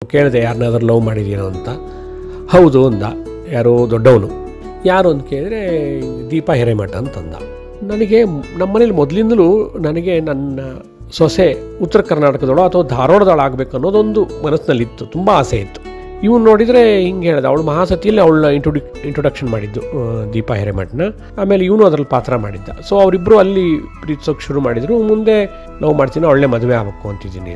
ಕೇಳಿದೆ ಯಾರನ್ನಾದ್ರೂ ಲವ್ ಮಾಡಿದ್ದೀನೋ ಅಂತ ಹೌದು ಅಂದ ಯಾರೋ ದೊಡ್ಡವನು ಯಾರು ಅಂತ ಕೇಳಿದ್ರೆ ದೀಪಾ ಹಿರೇಮಠ ಅಂತಂದ ನನಗೆ ನಮ್ಮ ಮನೇಲಿ ಮೊದಲಿಂದಲೂ ನನಗೆ ನನ್ನ ಸೊಸೆ ಉತ್ತರ ಕರ್ನಾಟಕದವಳು ಅಥವಾ ಧಾರವಾಡದವಳು ಆಗಬೇಕು ಅನ್ನೋದೊಂದು ಮನಸ್ಸಿನಲ್ಲಿತ್ತು ತುಂಬ ಆಸೆ ಇತ್ತು ಇವ್ನು ನೋಡಿದರೆ ಹಿಂಗೆ ಹೇಳ್ದ ಅವಳು ಮಹಾಸತಿಯಲ್ಲಿ ಅವಳನ್ನ ಇಂಟ್ರೊಡ್ಯೂ ಇಂಟ್ರೊಡಕ್ಷನ್ ಮಾಡಿದ್ದು ಆ, ದೀಪಾ ಹಿರೇಮಠನ ಆಮೇಲೆ ಇವನು ಅದರಲ್ಲಿ ಪಾತ್ರ ಮಾಡಿದ್ದ ಸೊ ಅವರಿಬ್ಬರು ಅಲ್ಲಿ ಪ್ರೀತಿಸೋಕೆ ಶುರು ಮಾಡಿದರು ಮುಂದೆ ಲವ್ ಮಾಡ್ತೀನಿ ಅವಳನ್ನೇ ಮದುವೆ ಆಗಬೇಕು ಅಂತಿದ್ದೀನಿ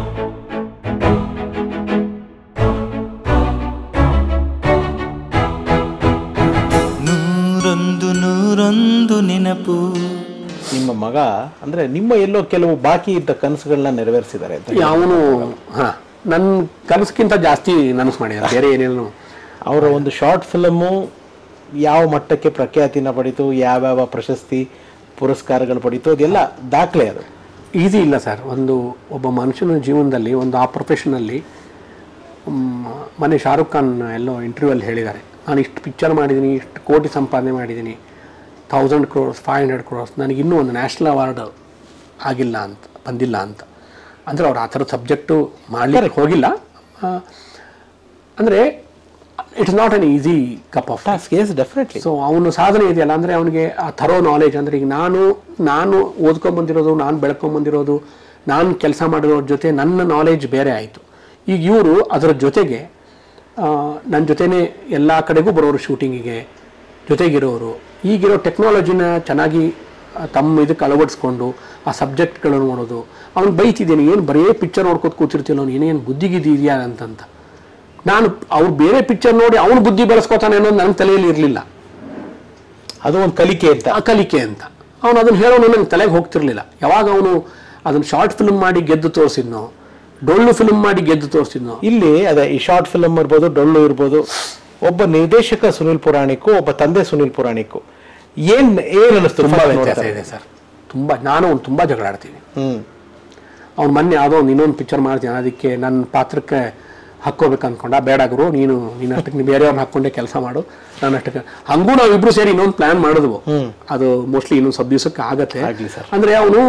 ನೂರೊಂದು ನೂರೊಂದು ನೆನಪು ನಿಮ್ಮ ಮಗ ಅಂದ್ರೆ ನಿಮ್ಮ ಎಲ್ಲೋ ಕೆಲವು ಬಾಕಿ ಇದ್ದ ಕನಸುಗಳನ್ನ ನೆರವೇರಿಸಿದ್ದಾರೆ ಅಂತ ಅವನು ಹಾಂ ನನ್ನ ಕನಸ್ಕಿಂತ ಜಾಸ್ತಿ ನನಸು ಮಾಡಿದ್ದಾರೆ ಬೇರೆ ಏನೇನು ಅವರ ಒಂದು ಶಾರ್ಟ್ ಫಿಲಮು ಯಾವ ಮಟ್ಟಕ್ಕೆ ಪ್ರಖ್ಯಾತಿನ ಪಡೀತು ಯಾವ್ಯಾವ ಪ್ರಶಸ್ತಿ ಪುರಸ್ಕಾರಗಳು ಪಡೀತು ಅದೆಲ್ಲ ದಾಖಲೆ ಅದು ಈಸಿ ಇಲ್ಲ ಸರ್ ಒಂದು ಒಬ್ಬ ಮನುಷ್ಯನ ಜೀವನದಲ್ಲಿ ಒಂದು ಆ ಪ್ರೊಫೆಷನಲ್ಲಿ ಮನೆ ಶಾರುಖ್ ಖಾನ್ ಎಲ್ಲೋ ಇಂಟರ್ವ್ಯೂಲ್ಲಿ ಹೇಳಿದ್ದಾರೆ ನಾನು ಇಷ್ಟು ಪಿಕ್ಚರ್ ಮಾಡಿದ್ದೀನಿ ಇಷ್ಟು ಕೋಟಿ ಸಂಪಾದನೆ ಮಾಡಿದ್ದೀನಿ thousand crores five hundred crores ನನಗೆ ಇನ್ನೂ ಒಂದು ನ್ಯಾಷನಲ್ ಅವಾರ್ಡ್ ಆಗಿಲ್ಲ ಅಂತ ಬಂದಿಲ್ಲ ಅಂತ ಅಂದರೆ ಅವ್ರು ಆ ಥರ ಸಬ್ಜೆಕ್ಟು ಮಾಡಲಿಕ್ಕೆ ಹೋಗಿಲ್ಲ ಅಂದರೆ it's not an easy cup of task is definitely so ಅವನು ಸಾಧನೆ ಇದೆಯಲ್ಲ ಅಂದರೆ ಅವನಿಗೆ ಆ ಥರೋ ನಾಲೆಜ್ ಅಂದರೆ ಈಗ ನಾನು ನಾನು ಓದ್ಕೊಂಬಂದಿರೋದು ನಾನು ಬೆಳ್ಕೊಂಬಂದಿರೋದು ನಾನು ಕೆಲಸ ಮಾಡಿರೋರ ಜೊತೆ ನನ್ನ ನಾಲೆಜ್ ಬೇರೆ ಆಯಿತು ಈಗ ಇವರು ಅದರ ಜೊತೆಗೆ ನನ್ನ ಜೊತೆನೇ ಎಲ್ಲ ಕಡೆಗೂ ಬರೋರು ಶೂಟಿಂಗಿಗೆ ಜೊತೆಗಿರೋರು ಈಗಿರೋ ಟೆಕ್ನಾಲಜಿನ ಚೆನ್ನಾಗಿ ಆ, ತಮ್ಮ ಇದಕ್ಕೆ ಅಳವಡಿಸ್ಕೊಂಡು ಆ ಸಬ್ಜೆಕ್ಟ್ಗಳನ್ನು ನೋಡೋದು ಅವ್ನು ಬೈತಿದ್ದೇನೆ ಏನು ಬರೀ ಪಿಕ್ಚರ್ ನೋಡ್ಕೊತ ಕೂತಿರ್ತಿಲ್ಲ ಅವ್ನು ಏನೇನು ಬುದ್ಧಿಗಿದ್ದಿ ಇದೆಯಾ ಅಂತಂತ ನಾನು ಅವ್ರು ಬೇರೆ ಪಿಕ್ಚರ್ ನೋಡಿ ಅವನು ಬುದ್ಧಿ ಬೆಳೆಸ್ಕೊತಾನೆ ಅನ್ನೋದು ನನ್ನ ತಲೆಯಲ್ಲಿ ಇರಲಿಲ್ಲ ಅದು ಒಂದು ಕಲಿಕೆ ಅಂತ ಆ ಕಲಿಕೆ ಅಂತ ಅವನು ಅದನ್ನು ಹೇಳೋನು ನಂಗೆ ತಲೆಗೆ ಹೋಗ್ತಿರ್ಲಿಲ್ಲ ಯಾವಾಗ ಅವನು ಅದನ್ನು ಶಾರ್ಟ್ ಫಿಲ್ಮ್ ಮಾಡಿ ಗೆದ್ದು ತೋರಿಸಿದ್ನೋ ಡೊಳ್ಳು ಫಿಲ್ಮ್ ಮಾಡಿ ಗೆದ್ದು ತೋರಿಸಿದ್ನೋ ಇಲ್ಲಿ ಅದೇ ಈ ಶಾರ್ಟ್ ಫಿಲಮ್ ಇರ್ಬೋದು ಡೊಳ್ಳು ಇರ್ಬೋದು ಒಬ್ಬ ನಿರ್ದೇಶಕ ಸುನಿಲ್ ಪುರಾಣಿಕು ಒಬ್ಬ ತಂದೆ ಸುನಿಲ್ ಪುರಾಣಿಕು ಏನ್ ಏನ್ ಅನಿಸ್ತು ತುಂಬ first ವ್ಯತ್ಯಾಸ ನೋಡ್ತಾರೆ? ಇದೆ ಸರ್ ತುಂಬ ನಾನು ಅವ್ನು ತುಂಬ ಜಗಳ ಆಡ್ತೀನಿ ಹ್ಮ್ ಅವ್ನು ಮೊನ್ನೆ ಯಾವುದೋ ಒಂದು ಇನ್ನೊಂದು ಪಿಕ್ಚರ್ ಮಾಡ್ತೀನಿ ಅದಕ್ಕೆ ನನ್ನ ಪಾತ್ರಕ್ಕೆ ಹಾಕ್ಕೋಬೇಕು ಅನ್ಕೊಂಡ ಬೇಡ ಗುರು ನೀನು ನೀನು ಅಷ್ಟಕ್ಕೆ ನೀನು ಬೇರೆಯವ್ರನ್ನ ಹಾಕ್ಕೊಂಡೆ ಕೆಲಸ ಮಾಡು ನಾನು ಅಷ್ಟಕ್ಕೆ ಹಂಗೂ ನಾವಿಬ್ರು ಸೇರಿ ಇನ್ನೊಂದು ಪ್ಲಾನ್ ಮಾಡಿದ್ವು ಅದು ಮೋಸ್ಟ್ಲಿ ಇನ್ನೊಂದು ಸ್ವಲ್ಪ ದಿವಸಕ್ಕೆ ಆಗತ್ತೆ ಆಗ್ಲಿ sir. ಅಂದರೆ ಅವನು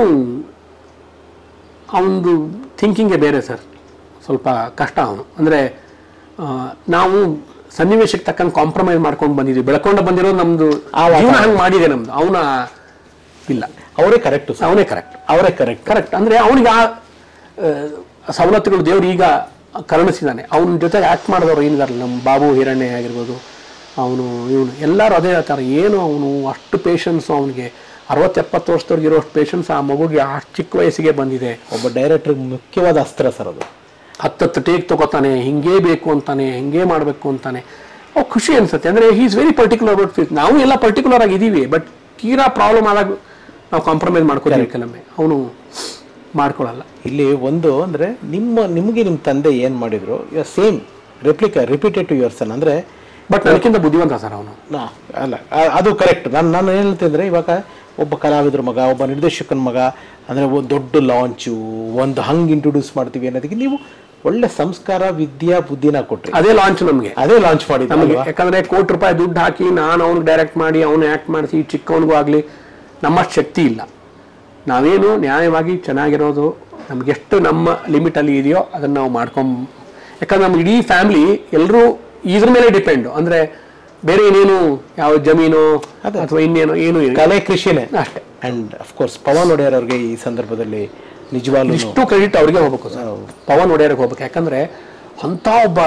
ಅವನದು ಥಿಂಕಿಂಗೇ ಬೇರೆ ಸರ್ ಸ್ವಲ್ಪ ಕಷ್ಟ ಅವನು ಅಂದರೆ ನಾವು ಸನ್ನಿವೇಶಕ್ಕೆ ತಕ್ಕಂಗೆ ಕಾಂಪ್ರಮೈಸ್ ಮಾಡ್ಕೊಂಡು ಬಂದಿದ್ವಿ ಬೆಳ್ಕೊಂಡು ಬಂದಿರೋದು ನಮ್ಮದು ಜೀವನ ಹಂಗೆ ಮಾಡಿದೆ ನಮ್ಮದು ಅವನ ಇಲ್ಲ ಅವರೇ ಕರೆಕ್ಟ್ ಅವನೇ ಕರೆಕ್ಟ್ ಅವರೇ ಕರೆಕ್ಟ್ ಕರೆಕ್ಟ್ ಅಂದರೆ ಅವನಿಗೆ ಆ ಆ, ಸವಲತ್ತುಗಳು ದೇವ್ರು ಈಗ ಕರುಣಿಸಿದ್ದಾನೆ ಅವನ ಜೊತೆಗೆ ಆ್ಯಕ್ಟ್ ಮಾಡಿದವರು ಏನಿದಾರಲ್ಲ ನಮ್ಮ ಬಾಬು ಹಿರಣ್ಯ ಆಗಿರ್ಬೋದು ಅವನು ಇವನು ಎಲ್ಲರೂ ಅದೇ ಹೇಳ್ತಾರೆ ಏನು ಅವನು ಅಷ್ಟು ಪೇಷನ್ಸು ಅವನಿಗೆ ಅರವತ್ತು ಎಪ್ಪತ್ತು ವರ್ಷದವ್ರಿಗೆ ಇರೋಷ್ಟು ಪೇಷನ್ಸ್ ಆ ಮಗುಗೆ ಅಷ್ಟು ಚಿಕ್ಕ ವಯಸ್ಸಿಗೆ ಬಂದಿದೆ ಒಬ್ಬ ಡೈರೆಕ್ಟರ್ ಮುಖ್ಯವಾದ ಅಸ್ತ್ರ ಸರ್ ಅದು ಹತ್ತತ್ತು ಟೇಕ್ ತಗೋತಾನೆ ಹಿಂಗೇ ಬೇಕು ಅಂತಾನೆ ಹಿಂಗೇ ಮಾಡಬೇಕು ಅಂತಾನೆ ಅವು ಖುಷಿ ಅನ್ಸುತ್ತೆ ಅಂದರೆ he is very particular about fees ನಾವು ಎಲ್ಲ ಪರ್ಟಿಕ್ಯುಲರ್ ಆಗಿದ್ದೀವಿ ಬಟ್ ತೀರಾ ಪ್ರಾಬ್ಲಮ್ ಆದಾಗ ನಾವು ಕಾಂಪ್ರಮೈಸ್ ಮಾಡ್ಕೋತೀವಿ ಕೆಲವೊಮ್ಮೆ ಅವನು ಮಾಡ್ಕೊಳ್ಳಲ್ಲ ಇಲ್ಲಿ ಒಂದು ಅಂದ್ರೆ ನಿಮ್ಮ ನಿಮಗೆ ನಿಮ್ಮ ತಂದೆ ಏನ್ ಮಾಡಿದ್ರು same replica repeated to your son ಅಂದ್ರೆ ಬಟ್ ನನಗಿಂತ ಬುದ್ಧಿವಂತ ಸರ್ ಅವನು ನಾ- ಅಲ್ಲ ಆ- ಅದು ಕರೆಕ್ಟ್ ನಾನು ನಾನು ಏನು ಹೇಳ್ತಿದ್ರೆ ಇವಾಗ ಒಬ್ಬ ಕಲಾವಿದ್ರ ಮಗ ಒಬ್ಬ ನಿರ್ದೇಶಕನ ಮಗ ಅಂದರೆ ಒಂದು ದೊಡ್ಡ ಲಾಂಚು ಒಂದು ಹಂಗೆ ಇಂಟ್ರೊಡ್ಯೂಸ್ ಮಾಡ್ತೀವಿ ಅನ್ನೋದಕ್ಕೆ ನೀವು ಒಳ್ಳೆ ಸಂಸ್ಕಾರ ವಿದ್ಯಾ ಬುದ್ಧಿನ ಕೊಟ್ರಿ ಅದೇ ಲಾಂಚ್ ನಮಗೆ ಅದೇ ಲಾಂಚ್ ನಮಗೆ ಮಾಡಿದ್ವಿ ಯಾಕಂದ್ರೆ ಕೋಟಿ ರೂಪಾಯಿ ದುಡ್ಡು ಹಾಕಿ ನಾನು ಅವ್ನಿಗೆ ಡೈರೆಕ್ಟ್ ಮಾಡಿ ಅವನು ಆ್ಯಕ್ಟ್ ಮಾಡಿಸಿ ಚಿಕ್ಕವನಿಗೂ ಆಗಲಿ ನಮ್ಮಷ್ಟು ಶಕ್ತಿ ಇಲ್ಲ ನಾವೇನು ನ್ಯಾಯವಾಗಿ ಚೆನ್ನಾಗಿರೋದು ನಮಗೆಷ್ಟು ನಮ್ಮ ಲಿಮಿಟಲ್ಲಿ ಇದೆಯೋ ಅದನ್ನು ನಾವು ಮಾಡ್ಕೊಂಡ್ ಯಾಕಂದ್ರೆ ನಮ್ಮ ಇಡೀ ಫ್ಯಾಮಿಲಿ ಎಲ್ಲರೂ ಇದ್ರ ಮೇಲೆ ಡಿಪೆಂಡು ಅಂದರೆ ಬೇರೆ ಇನ್ನೇನು ಯಾವ ಜಮೀನು ಅಥವಾ ಇನ್ನೇನು ಏನು ಇಲ್ಲ. ಕಲೆ ಕೃಷಿನೇ ಅಷ್ಟೇ ಅಂಡ್ ಅಫ್ಕೋರ್ಸ್ ಪವನ್ ಒಡೆಯರ್ ಅವ್ರಿಗೆ ಈ ಸಂದರ್ಭದಲ್ಲಿ ನಿಜವಾಗ್ಲೂ ಇಷ್ಟು ಕ್ರೆಡಿಟ್ ಅವ್ರಿಗೆ ಹೋಗ್ಬೇಕು ಸರ್ ಪವನ್ ಒಡೆಯರ್ಗೆ ಹೋಗ್ಬೇಕು ಯಾಕಂದ್ರೆ ಅಂಥ ಒಬ್ಬ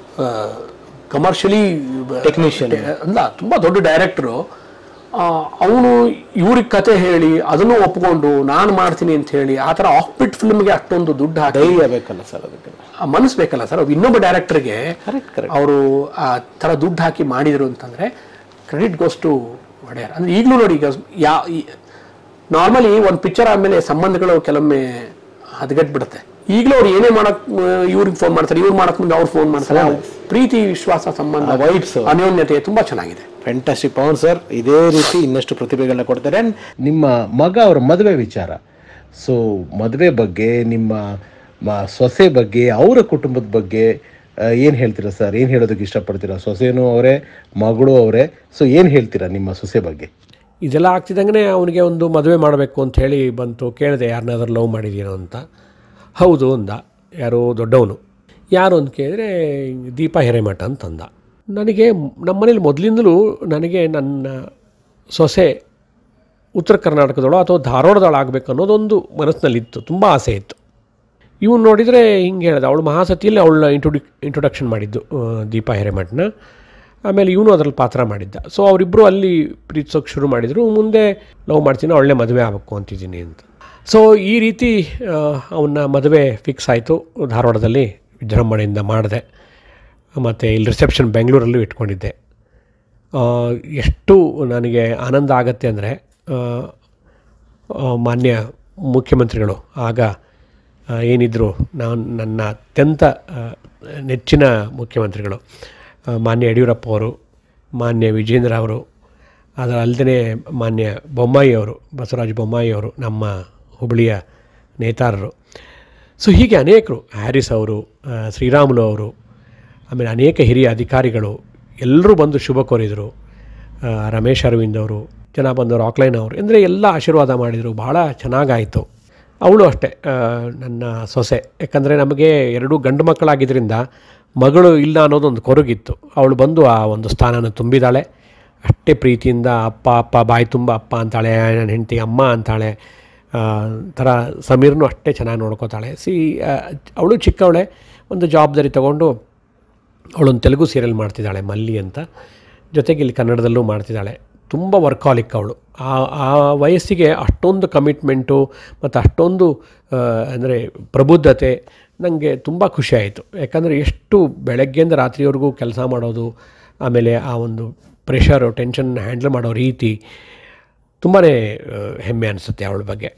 ಕಮರ್ಷಿಯಲಿ Technician. ಅಲ್ಲ ತುಂಬ ದೊಡ್ಡ ಡೈರೆಕ್ಟ್ರು ಅವನು ಇವ್ರಿಗೆ ಕತೆ ಹೇಳಿ ಅದನ್ನು ಒಪ್ಕೊಂಡು ನಾನು ಮಾಡ್ತೀನಿ ಅಂತ ಹೇಳಿ ಆ ಥರ ಆಫ್ಬಿಟ್ ಫಿಲ್ಮ್ಗೆ ಅಷ್ಟೊಂದು ದುಡ್ಡು ಹಾಕಿ ಧೈರ್ಯ ಬೇಕಲ್ಲ ಸರ್ ಅದಕ್ಕೆ ಆ ಮನಸ್ಸು ಬೇಕಲ್ಲ ಸರ್ ಇನ್ನೊಬ್ಬ ಡೈರೆಕ್ಟರ್ಗೆ ಕರೆಕ್ಟ್ ಕರೆಕ್ಟ್ ಅವರು ಆ ಥರ ದುಡ್ಡು ಹಾಕಿ ಮಾಡಿದ್ರು ಅಂತಂದರೆ ಕ್ರೆಡಿಟ್ ಗೋಸ್ ಟು ಒಡೆಯರ್ ಅಂದರೆ ಈಗಲೂ ನೋಡಿ ಈಗ ಯಾ ನಾರ್ಮಲಿ ಒಂದು ಪಿಕ್ಚರ್ ಆದಮೇಲೆ ಸಂಬಂಧಗಳು ಕೆಲವೊಮ್ಮೆ ಹದಗೆಟ್ಬಿಡುತ್ತೆ ಈಗಲೂ ಅವ್ರು ಏನೇ ಮಾಡಕ್ ಇವ್ರಿಗೆ ಫೋನ್ ಮಾಡ್ತಾರೆ ಇವ್ರು ಮಾಡಕ್ ಮುಂದೆ ಅವ್ರು ಫೋನ್ ಮಾಡ್ತಾರೆ ಪ್ರೀತಿ ವಿಶ್ವಾಸ ಸಂಬಂಧ vibes. ಅನ್ಯೋನ್ಯತೆ ತುಂಬಾ ಚೆನ್ನಾಗಿದೆ ಫ್ಯಾಂಟಾಸ್ಟಿಕ್ ಪವನ್ ಸರ್ ಇದೇ ರೀತಿ ಇನ್ನಷ್ಟು ಪ್ರತಿಭೆಗಳನ್ನ ಕೊಡ್ತಾರೆ And ನಿಮ್ಮ ಮಗ ಅವರ ಮದುವೆ ವಿಚಾರ ಸೊ ಮದುವೆ ಬಗ್ಗೆ ನಿಮ್ಮ ಮ- ಸೊಸೆ ಬಗ್ಗೆ ಅವರ ಕುಟುಂಬದ ಬಗ್ಗೆ ಏನು ಹೇಳ್ತೀರಾ ಸರ್ ಏನು ಹೇಳೋದಕ್ಕೆ ಇಷ್ಟಪಡ್ತೀರಾ ಸೊಸೆನೂ ಅವರೇ ಮಗಳು ಅವರೇ ಸೊ ಏನು ಹೇಳ್ತೀರಾ ನಿಮ್ಮ ಸೊಸೆ ಬಗ್ಗೆ ಇದೆಲ್ಲ ಆಗ್ತಿದ್ದಂಗೆ ಅವನಿಗೆ ಒಂದು ಮದುವೆ ಮಾಡಬೇಕು ಅಂತ ಹೇಳಿ ಬಂತು ಕೇಳಿದೆ ಯಾರನ್ನಾದ್ರೂ ಲವ್ ಮಾಡಿದ್ದೀನೋ ಅಂತ ಹೌದು ಅಂದ ಯಾರೋ ದೊಡ್ಡವನು ಯಾರು ಅಂತ ಕೇಳಿದ್ರೆ ದೀಪಾ ಹಿರೇಮಠ ಅಂತಂದ ನನಗೆ ನಮ್ಮನೇಲಿ ಮೊದಲಿಂದಲೂ ನನಗೆ ನನ್ನ ಸೊಸೆ ಉತ್ತರ ಕರ್ನಾಟಕದವಳು ಅಥವಾ ಧಾರವಾಡದವಳು ಆಗಬೇಕು ಅನ್ನೋದೊಂದು ಮನಸ್ಸಿನಲ್ಲಿತ್ತು ತುಂಬ ಆಸೆ ಇತ್ತು ಇವನು ನೋಡಿದರೆ ಹಿಂಗೆ ಹೇಳ್ದ ಅವಳು ಮಹಾಸತಿಯಲ್ಲಿ ಅವಳ ಇಂಟ್ರೊಡ್ಯು ಇಂಟ್ರೊಡಕ್ಷನ್ ಮಾಡಿದ್ದು ಆ, ದೀಪಾ ಹಿರೇಮಠನ ಆಮೇಲೆ ಇವನು ಅದರಲ್ಲಿ ಪಾತ್ರ ಮಾಡಿದ್ದ ಸೊ ಅವರಿಬ್ಬರು ಅಲ್ಲಿ ಪ್ರೀತಿಸೋಕೆ ಶುರು ಮಾಡಿದರು ಮುಂದೆ ಲವ್ ಮಾಡ್ತೀನಿ ಅವಳನ್ನೇ ಮದುವೆ ಆಗಬೇಕು ಅಂತಿದ್ದೀನಿ ಅಂತ ಸೊ ಈ ರೀತಿ ಅವನ ಮದುವೆ ಫಿಕ್ಸ್ ಆಯಿತು ಧಾರವಾಡದಲ್ಲಿ ವಿಜೃಂಭಣೆಯಿಂದ ಮಾಡಿದೆ ಮತ್ತು ಇಲ್ಲಿ ರಿಸೆಪ್ಷನ್ ಬೆಂಗಳೂರಲ್ಲೂ ಇಟ್ಕೊಂಡಿದ್ದೆ ಆ, ಎಷ್ಟು ನನಗೆ ಆನಂದ ಆಗತ್ತೆ ಅಂದರೆ ಮಾನ್ಯ ಮುಖ್ಯಮಂತ್ರಿಗಳು ಆಗ ಆ, ಏನಿದ್ರು ನಾನು ನನ್ನ ಅತ್ಯಂತ ಆ, ನೆಚ್ಚಿನ ಮುಖ್ಯಮಂತ್ರಿಗಳು ಆ, ಮಾನ್ಯ ಯಡಿಯೂರಪ್ಪ ಅವರು ಮಾನ್ಯ ವಿಜೇಂದ್ರ ಅವರು ಅದರ ಅಲ್ಲದೆ ಮಾನ್ಯ ಬೊಮ್ಮಾಯಿ ಅವರು ಬಸವರಾಜ ಬೊಮ್ಮಾಯಿ ಅವರು ನಮ್ಮ ಹುಬ್ಬಳ್ಳಿಯ ನೇತಾರರು ಸೊ ಹೀಗೆ ಅನೇಕರು ಹ್ಯಾರಿಸ್ ಅವರು ಆ, ಶ್ರೀರಾಮುಲು ಅವರು ಆಮೇಲೆ ಅನೇಕ ಹಿರಿಯ ಅಧಿಕಾರಿಗಳು ಎಲ್ಲರೂ ಬಂದು ಶುಭ ಕೋರಿದರು ಆ, ರಮೇಶ್ ಅರವಿಂದ್ ಅವರು ಜನ ಬಂದವರು ಆಕ್ಲೈನ್ ಅವರು ಅಂದರೆ ಎಲ್ಲ ಆಶೀರ್ವಾದ ಮಾಡಿದರು ಭಾಳ ಚೆನ್ನಾಗಾಯಿತು ಅವಳು ಅಷ್ಟೇ ಆ, ನನ್ನ ಸೊಸೆ ಯಾಕಂದರೆ ನಮಗೆ ಎರಡು ಗಂಡು ಮಕ್ಕಳಾಗಿದ್ದರಿಂದ ಮಗಳು ಇಲ್ಲ ಅನ್ನೋದೊಂದು ಕೊರಗಿತ್ತು ಅವಳು ಬಂದು ಆ ಒಂದು ಸ್ಥಾನನ ತುಂಬಿದಾಳೆ ಅಷ್ಟೇ ಪ್ರೀತಿಯಿಂದ ಅಪ್ಪ ಅಪ್ಪ ಬಾಯಿ ತುಂಬ ಅಪ್ಪ ಅಂತಾಳೆ ನನ್ನ ಹೆಂಡತಿ ಅಮ್ಮ ಅಂತಾಳೆ ಆ, ಥರ ಸಮೀರ್ನು ಅಷ್ಟೇ ಚೆನ್ನಾಗಿ ನೋಡ್ಕೋತಾಳೆ ಸಿ ಅವಳು ಚಿಕ್ಕವಳೆ ಒಂದು ಜವಾಬ್ದಾರಿ ತಗೊಂಡು ಅವಳೊಂದು ತೆಲುಗು ಸೀರಿಯಲ್ ಮಾಡ್ತಿದ್ದಾಳೆ ಮಲ್ಲಿ ಅಂತ ಜೊತೆಗೆ ಇಲ್ಲಿ ಕನ್ನಡದಲ್ಲೂ ಮಾಡ್ತಿದ್ದಾಳೆ ತುಂಬ ವರ್ಕಾಲಿಕ್ ಅವಳು ಆ ಆ ವಯಸ್ಸಿಗೆ ಅಷ್ಟೊಂದು ಕಮಿಟ್ಮೆಂಟು ಮತ್ತು ಅಷ್ಟೊಂದು ಅಂದರೆ ಪ್ರಬುದ್ಧತೆ ನನಗೆ ತುಂಬ ಖುಷಿ ಆಯಿತು ಯಾಕಂದರೆ ಎಷ್ಟು ಬೆಳಗ್ಗೆಯಿಂದ ರಾತ್ರಿವರೆಗೂ ಕೆಲಸ ಮಾಡೋದು ಆಮೇಲೆ ಆ ಒಂದು ಪ್ರೆಷರು ಟೆನ್ಷನ್ ಹ್ಯಾಂಡಲ್ ಮಾಡೋ ರೀತಿ ತುಂಬಾ ಹೆಮ್ಮೆ ಅನಿಸುತ್ತೆ ಅವಳ ಬಗ್ಗೆ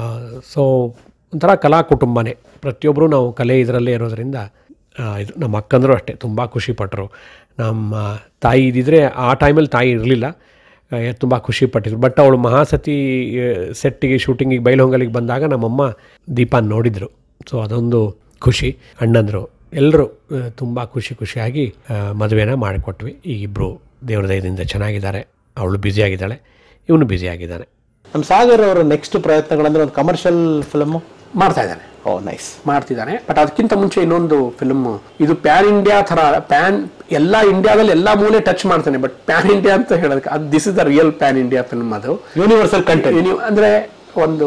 ಸೊ ಒಂಥರ ಕಲಾ ಕುಟುಂಬನೇ ಪ್ರತಿಯೊಬ್ಬರು ನಾವು ಕಲೆ ಇದರಲ್ಲೇ ಇರೋದರಿಂದ ಆ, ಇದು ನಮ್ಮ ಅಕ್ಕಂದರು ಅಷ್ಟೇ ತುಂಬ ಖುಷಿಪಟ್ಟರು ನಮ್ಮ ತಾಯಿ ಇದ್ದಿದ್ರೆ ಆ ಟೈಮಲ್ಲಿ ತಾಯಿ ಇರಲಿಲ್ಲ ತುಂಬ ಖುಷಿ ಪಟ್ಟಿದ್ರು ಬಟ್ ಅವಳು ಮಹಾಸತಿ ಸೆಟ್ಟಿಗೆ ಶೂಟಿಂಗಿಗೆ ಬೈಲಹೊಂಗಲಿಗೆ ಬಂದಾಗ ನಮ್ಮಮ್ಮ ದೀಪಾನ್ ನೋಡಿದರು ಸೊ ಅದೊಂದು ಖುಷಿ ಅಣ್ಣಂದರು ಎಲ್ಲರೂ ತುಂಬ ಖುಷಿ ಖುಷಿಯಾಗಿ ಆ, ಮದುವೆನ ಮಾಡಿಕೊಟ್ವಿ ಈ ಇಬ್ಬರು ದೇವ್ರ ದಯದಿಂದ ಚೆನ್ನಾಗಿದ್ದಾರೆ ಅವಳು ಬ್ಯುಸಿಯಾಗಿದ್ದಾಳೆ ಇವನು ಬ್ಯುಸಿಯಾಗಿದ್ದಾನೆ ನಮ್ಮ ಸಾಗರ್ ಅವರ ನೆಕ್ಸ್ಟ್ ಪ್ರಯತ್ನಗಳಂದ್ರೆ ಒಂದು ಕಮರ್ಷಿಯಲ್ ಫಿಲಮು ಮಾಡ್ತಾ ಇದ್ದಾನೆ ಓ ನೈಸ್ ಮಾಡ್ತಿದ್ದಾನೆ ಬಟ್ ಅದಕ್ಕಿಂತ ಮುಂಚೆ ಇನ್ನೊಂದು ಫಿಲ್ಮ್ ಇದು ಪ್ಯಾನ್ ಇಂಡಿಯಾ ತರ ಪ್ಯಾನ್ ಎಲ್ಲ ಇಂಡಿಯಾದಲ್ಲಿ ಎಲ್ಲಾ ಮೂಲೆ ಟಚ್ ಮಾಡ್ತಾನೆ ಬಟ್ ಪ್ಯಾನ್ ಇಂಡಿಯಾ ಅಂತ ಹೇಳೋದಕ್ಕೆ ಅದು this is the real pan India film ಅದು ಯೂನಿವರ್ಸಲ್ ಕಂಟೆಂಟ್ ನೀವು ಅಂದ್ರೆ ಒಂದು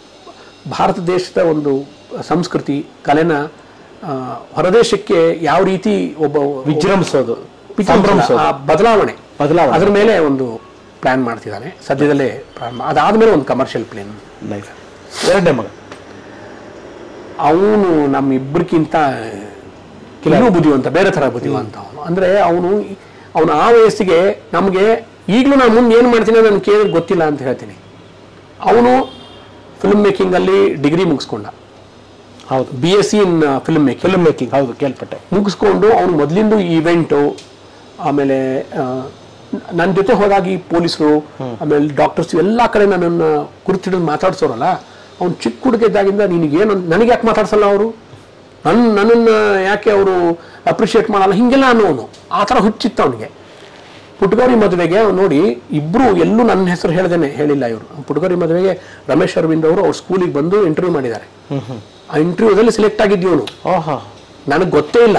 ಭಾರತ ದೇಶದ ಒಂದು ಸಂಸ್ಕೃತಿ ಕಲೆನ ಆ, ಹೊರದೇಶಕ್ಕೆ ಯಾವ ರೀತಿ ಒಬ್ಬ ವಿಜೃಂಭಿಸೋದು ವಿಜೃಂಭಿಸೋದು, ಸಂಭ್ರಮಿಸೋದು ಆ ಬದಲಾವಣೆ ಬದಲಾವಣೆ. ಅದ್ರ ಮೇಲೆ ಒಂದು ಪ್ಲಾನ್ ಮಾಡ್ತಿದ್ದಾನೆ ಸದ್ಯದಲ್ಲೇ ಪ್ರಾರಂಭ ಅದಾದ್ಮೇಲೆ ಒಂದು ಕಮರ್ಷಿಯಲ್ ಪ್ಲೇನ್ ನೈಸ್ ಎರಡನೇ ಮಗ ಅವನು ನಮ್ಮಿಬ್ಬರಿಗಿಂತ ಇನ್ನೂ ಬುದ್ಧಿವಂತ ಬೇರೆ ಥರ ಬುದ್ಧಿವಂತ ಅವನು ಅಂದರೆ ಅವನು ಅವನು ಆ ವಯಸ್ಸಿಗೆ ನಮಗೆ ಈಗಲೂ ನಾನು ಮುಂದೆ ಏನು ಮಾಡ್ತೀನಿ ನಾನು ಕೇಳಿ ಗೊತ್ತಿಲ್ಲ ಅಂತ ಹೇಳ್ತೀನಿ ಅವನು ಫಿಲ್ಮ್ ಮೇಕಿಂಗಲ್ಲಿ ಡಿಗ್ರಿ ಮುಗಿಸ್ಕೊಂಡ ಹೌದು B S C in film making film making ಹೌದು ಕೇಳ್ಪಟ್ಟೆ ಮುಗಿಸ್ಕೊಂಡು ಅವನು ಮೊದಲಿಂದು ಈವೆಂಟು ಆಮೇಲೆ ನನ್ನ ಜೊತೆ ಹೋದಾಗ ಈ ಪೊಲೀಸರು ಆಮೇಲೆ ಡಾಕ್ಟರ್ಸ್ ಎಲ್ಲ ಕಡೆ ನನ್ನನ್ನು ಕುರಿತಿಡಿದು ಮಾತಾಡ್ಸೋರಲ್ಲ ಅವ್ನು ಚಿಕ್ಕ ಹುಡುಗ ಇದ್ದಾಗಿಂದ ನಿನಗೇನು ನನಗೆ ಯಾಕೆ ಮಾತಾಡ್ಸಲ್ಲ ಅವರು ನನ್ನ ನನ್ನನ್ನು ಯಾಕೆ ಅವರು ಅಪ್ರಿಷಿಯೇಟ್ ಮಾಡಲ್ಲ ಹಿಂಗೆಲ್ಲ ಅನ್ನೋನು ಆ ಥರ ಹುಚ್ಚಿತ್ತು ಅವನಿಗೆ ಪುಟ್ಗೌರಿ ಮದುವೆಗೆ ಅವ್ನು ನೋಡಿ ಇಬ್ರು ಎಲ್ಲೂ ನನ್ನ ಹೆಸರು ಹೇಳ್ದೇನೆ ಹೇಳಿಲ್ಲ ಇವರು ಪುಟ್ಗೌರಿ ಮದುವೆಗೆ ರಮೇಶ್ ಅರವಿಂದ್ ಅವರು ಅವ್ರ ಸ್ಕೂಲಿಗೆ ಬಂದು ಇಂಟರ್ವ್ಯೂ ಮಾಡಿದ್ದಾರೆ ಆ ಇಂಟರ್ವ್ಯೂದಲ್ಲಿ ಸೆಲೆಕ್ಟ್ ಆಗಿದ್ದೀವನು ಓಹೋ ನನಗೆ ಗೊತ್ತೇ ಇಲ್ಲ